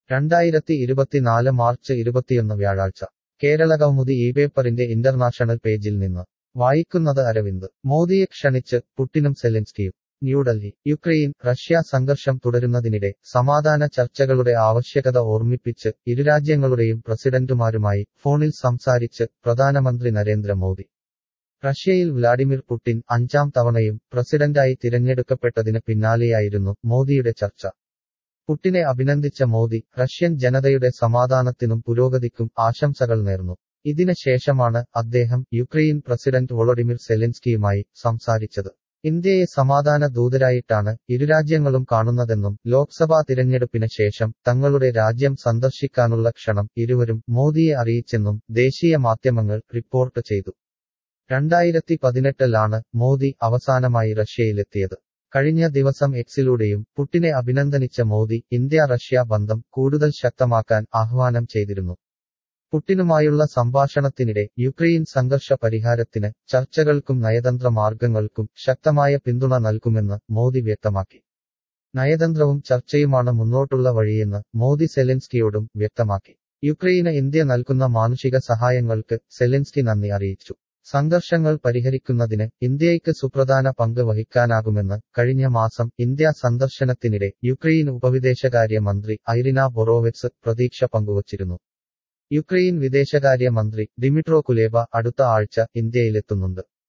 രണ്ടായിരത്തി ഇരുപത്തിനാല് മാർച്ച് ഇരുപത്തിയൊന്ന് വ്യാഴാഴ്ച കേരള കൗമുദി ഈ പേപ്പറിന്റെ ഇന്റർനാഷണൽ പേജിൽ നിന്ന് വായിക്കുന്നത് അരവിന്ദ് മോദിയെ ക്ഷണിച്ച് പുട്ടിനും സെലൻസ്കിയും ന്യൂഡൽഹി യുക്രൈൻ റഷ്യ സംഘർഷം തുടരുന്നതിനിടെ സമാധാന ചർച്ചകളുടെ ആവശ്യകത ഓർമ്മിപ്പിച്ച് ഇരുരാജ്യങ്ങളുടെയും പ്രസിഡന്റുമാരുമായി ഫോണിൽ സംസാരിച്ച് പ്രധാനമന്ത്രി നരേന്ദ്രമോദി റഷ്യയിൽ വ്ലാഡിമിർ പുടിൻ അഞ്ചാം തവണയും പ്രസിഡന്റായി തിരഞ്ഞെടുക്കപ്പെട്ടതിന് പിന്നാലെയായിരുന്നു മോദിയുടെ ചർച്ച പുട്ടിനെ അഭിനന്ദിച്ച മോദി റഷ്യൻ ജനതയുടെ സമാധാനത്തിനും പുരോഗതിക്കും ആശംസകൾ നേർന്നു ഇതിന് ശേഷമാണ് അദ്ദേഹം യുക്രൈൻ പ്രസിഡന്റ് വൊളോഡിമിർ സെലൻസ്കിയുമായി സംസാരിച്ചത് ഇന്ത്യയെ സമാധാന ദൂതരായിട്ടാണ് ഇരുരാജ്യങ്ങളും കാണുന്നതെന്നും ലോക്സഭാ തിരഞ്ഞെടുപ്പിന് ശേഷം തങ്ങളുടെ രാജ്യം സന്ദർശിക്കാനുള്ള ക്ഷണം ഇരുവരും മോദിയെ അറിയിച്ചെന്നും ദേശീയ മാധ്യമങ്ങൾ റിപ്പോർട്ട് ചെയ്തു രണ്ടായിരത്തി പതിനെട്ടിലാണ് മോദി അവസാനമായി റഷ്യയിലെത്തിയത് കഴിഞ്ഞ ദിവസം എക്സിലൂടെയും പുട്ടിനെ അഭിനന്ദനിച്ച മോദി ഇന്ത്യ റഷ്യ ബന്ധം കൂടുതൽ ശക്തമാക്കാൻ ആഹ്വാനം ചെയ്തിരുന്നു പുട്ടിനുമായുള്ള സംഭാഷണത്തിനിടെ യുക്രൈൻ സംഘർഷ പരിഹാരത്തിന് ചർച്ചകൾക്കും നയതന്ത്ര മാർഗങ്ങൾക്കും ശക്തമായ പിന്തുണ നൽകുമെന്ന് മോദി വ്യക്തമാക്കി നയതന്ത്രവും ചർച്ചയുമാണ് മുന്നോട്ടുള്ള വഴിയെന്ന് മോദി സെലൻസ്കിയോടും വ്യക്തമാക്കി യുക്രൈന് ഇന്ത്യ നൽകുന്ന മാനുഷിക സഹായങ്ങൾക്ക് സെലൻസ്കി നന്ദി അറിയിച്ചു സംഘർഷങ്ങൾ പരിഹരിക്കുന്നതിന് ഇന്ത്യയ്ക്ക് സുപ്രധാന പങ്ക് വഹിക്കാനാകുമെന്ന് കഴിഞ്ഞ മാസം ഇന്ത്യ സന്ദർശനത്തിനിടെ യുക്രൈൻ ഉപവിദേശകാര്യ മന്ത്രി ഐറിന ബൊറോവെറ്റ്സ് പ്രതീക്ഷ പങ്കുവച്ചിരുന്നു യുക്രൈൻ വിദേശകാര്യ മന്ത്രി ഡിമിട്രോ കുലേബ അടുത്ത ആഴ്ച ഇന്ത്യയിലെത്തുന്നുണ്ട്